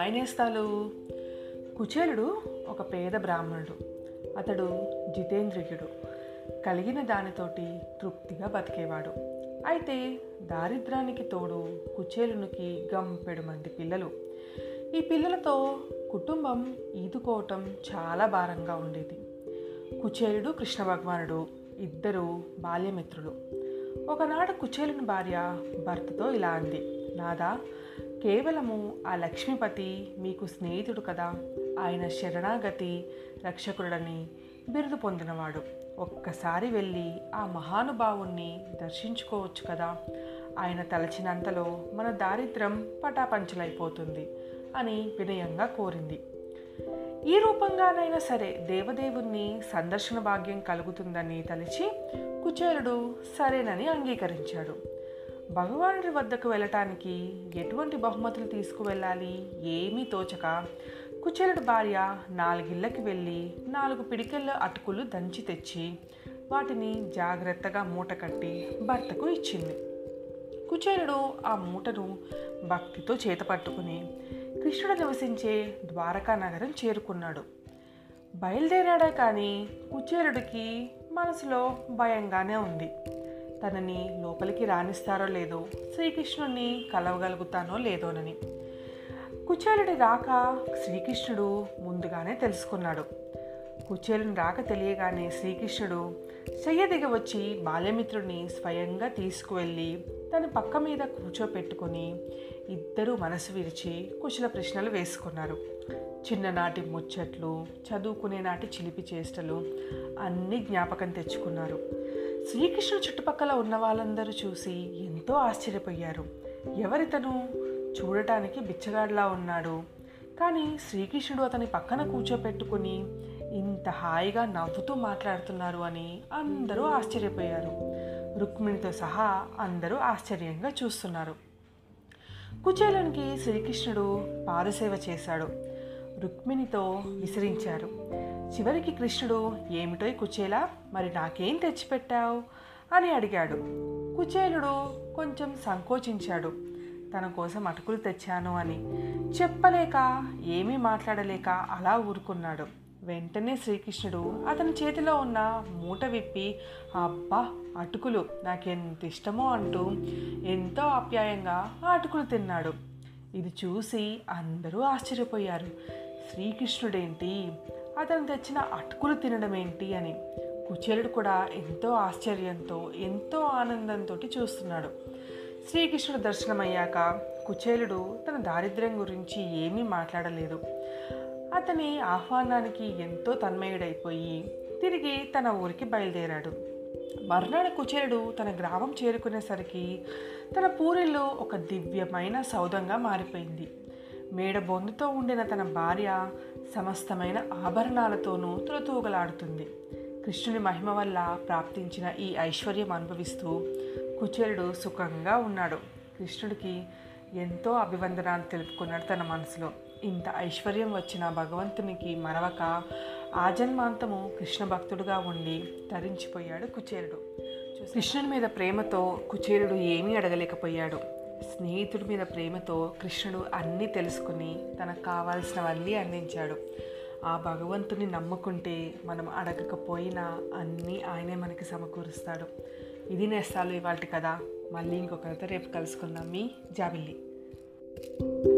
hi నేస్తాలు కుచేలుడు ఒక పేద బ్రాహ్మణుడు అతడు జితేంద్రియుడు కలిగిన దానితోటి తృప్తిగా బతికేవాడు అయితే దారిద్రానికి తోడు కుచేలునికి గంపెడు మంది పిల్లలు ఈ పిల్లలతో కుటుంబం ఈదుకోవటం చాలా భారంగా ఉండేది కుచేలుడు కృష్ణ భగవానుడు ఇద్దరు బాల్యమిత్రులు ఒకనాడు కుచేలుని భార్య భర్తతో ఇలా అంది నాదా కేవలము ఆ లక్ష్మీపతి మీకు స్నేహితుడు కదా ఆయన శరణాగతి రక్షకుడని బిరుదు పొందినవాడు ఒక్కసారి వెళ్ళి ఆ మహానుభావుణ్ణి దర్శించుకోవచ్చు కదా ఆయన తలచినంతలో మన దారిద్రం పటాపంచలైపోతుంది అని వినయంగా కోరింది ఈ రూపంగానైనా సరే దేవదేవుణ్ణి సందర్శన భాగ్యం కలుగుతుందని తలిచి కుచేలుడు సరేనని అంగీకరించాడు భగవానుడి వద్దకు వెళ్ళటానికి ఎటువంటి బహుమతులు తీసుకువెళ్ళాలి ఏమీ తోచక కుచేలుడి భార్య నాలుగిళ్ళకి వెళ్ళి నాలుగు పిడికెళ్ళ అటుకులు దంచి తెచ్చి వాటిని జాగ్రత్తగా మూట కట్టి భర్తకు ఇచ్చింది కుచేలుడు ఆ మూటను భక్తితో చేత పట్టుకుని కృష్ణుడు నివసించే ద్వారకా నగరం చేరుకున్నాడు బయలుదేరాడే కానీ కుచేలుడికి మనసులో భయంగానే ఉంది తనని లోపలికి రాణిస్తారో లేదో శ్రీకృష్ణుడిని కలవగలుగుతానో లేదోనని కుచేలుడి రాక శ్రీకృష్ణుడు ముందుగానే తెలుసుకున్నాడు కుచేలుని రాక తెలియగానే శ్రీకృష్ణుడు శయ్య దిగ వచ్చి బాల్యమిత్రుడిని స్వయంగా తీసుకువెళ్ళి తన పక్క మీద కూర్చోపెట్టుకొని ఇద్దరూ మనసు విరిచి కుశల ప్రశ్నలు వేసుకున్నారు చిన్ననాటి ముచ్చట్లు చదువుకునే నాటి చిలిపి చేష్టలు అన్నీ జ్ఞాపకం తెచ్చుకున్నారు శ్రీకృష్ణుడు చుట్టుపక్కల ఉన్న వాళ్ళందరూ చూసి ఎంతో ఆశ్చర్యపోయారు ఎవరితను చూడటానికి బిచ్చగాడిలా ఉన్నాడు కానీ శ్రీకృష్ణుడు అతని పక్కన కూర్చోపెట్టుకుని ఇంత హాయిగా నవ్వుతూ మాట్లాడుతున్నారు అని అందరూ ఆశ్చర్యపోయారు రుక్మిణితో సహా అందరూ ఆశ్చర్యంగా చూస్తున్నారు కుచేలునికి శ్రీకృష్ణుడు పాదసేవ చేశాడు రుక్మిణితో విసిరించారు చివరికి కృష్ణుడు ఏమిటో కుచేలా మరి నాకేం తెచ్చిపెట్టావు అని అడిగాడు కుచేలుడు కొంచెం సంకోచించాడు తన కోసం అటుకులు తెచ్చాను అని చెప్పలేక ఏమీ మాట్లాడలేక అలా ఊరుకున్నాడు వెంటనే శ్రీకృష్ణుడు అతని చేతిలో ఉన్న మూట విప్పి అబ్బా అటుకులు నాకెంత ఇష్టమో అంటూ ఎంతో ఆప్యాయంగా ఆ అటుకులు తిన్నాడు ఇది చూసి అందరూ ఆశ్చర్యపోయారు శ్రీకృష్ణుడేంటి అతను తెచ్చిన అటుకులు తినడం ఏంటి అని కుచేలుడు కూడా ఎంతో ఆశ్చర్యంతో ఎంతో ఆనందంతో చూస్తున్నాడు శ్రీకృష్ణుడు దర్శనమయ్యాక కుచేలుడు తన దారిద్ర్యం గురించి ఏమీ మాట్లాడలేదు అతని ఆహ్వానానికి ఎంతో తన్మయుడైపోయి తిరిగి తన ఊరికి బయలుదేరాడు మర్నాడు కుచేలుడు తన గ్రామం చేరుకునేసరికి తన పూరిల్లు ఒక దివ్యమైన సౌధంగా మారిపోయింది మేడ బొందుతో ఉండిన తన భార్య సమస్తమైన ఆభరణాలతోనూ తులతూగలాడుతుంది కృష్ణుని మహిమ వల్ల ప్రాప్తించిన ఈ ఐశ్వర్యం అనుభవిస్తూ కుచేలుడు సుఖంగా ఉన్నాడు కృష్ణుడికి ఎంతో అభివందనాలు తెలుపుకున్నాడు తన మనసులో ఇంత ఐశ్వర్యం వచ్చిన భగవంతునికి మరవక ఆజన్మాంతము కృష్ణ భక్తుడుగా ఉండి తరించిపోయాడు కుచేలుడు కృష్ణుని మీద ప్రేమతో కుచేలుడు ఏమీ అడగలేకపోయాడు స్నేహితుడి మీద ప్రేమతో కృష్ణుడు అన్నీ తెలుసుకుని తనకు కావాల్సినవన్నీ అందించాడు ఆ భగవంతుని నమ్ముకుంటే మనం అడగకపోయినా అన్నీ ఆయనే మనకి సమకూరుస్తాడు ఇది నేస్తాలు ఇవాళ కదా మళ్ళీ ఇంకొకరితో రేపు కలుసుకుందాం మీ జాబిల్లి